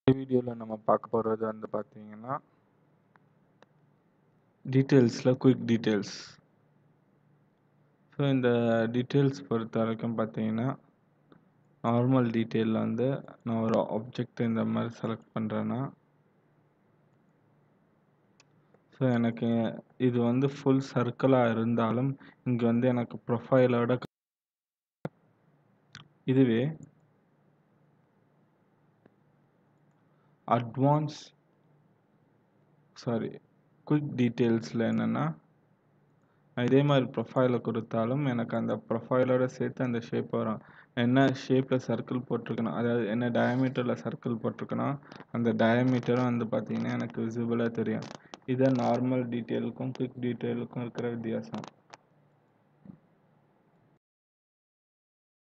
வீடியோவில் நம்ம பார்க்க போகிறது வந்து பார்த்தீங்கன்னா டீட்டெயில்ஸில் குயிக் டீட்டெயில்ஸ் ஸோ இந்த டீட்டெயில்ஸ் பொறுத்த வரைக்கும் பார்த்தீங்கன்னா நார்மல் டீட்டெயிலில் வந்து நான் ஒரு ஆப்ஜெக்ட் இந்த மாதிரி செலக்ட் பண்ணுறேன்னா ஸோ எனக்கு இது வந்து ஃபுல் சர்க்கிளாக இருந்தாலும் இங்கே வந்து எனக்கு ப்ரொஃபைலோட இதுவே அட்வான்ஸ் சாரி குயிக் டீட்டெயில்ஸில் என்னென்னா இதே மாதிரி ப்ரொஃபைலை கொடுத்தாலும் எனக்கு அந்த ப்ரொஃபைலோட சேர்த்து அந்த ஷேப் வரும் என்ன ஷேப்பில் சர்க்கிள் போட்டிருக்கணும் அதாவது என்ன டயமீட்டரில் சர்க்கிள் போட்டிருக்கணும் அந்த டயமீட்டரும் வந்து பார்த்திங்கன்னா எனக்கு விசிபிளாக தெரியும் இதை நார்மல் டீட்டெயிலுக்கும் குயிக் டீட்டெயிலுக்கும் இருக்கிற வித்தியாசம்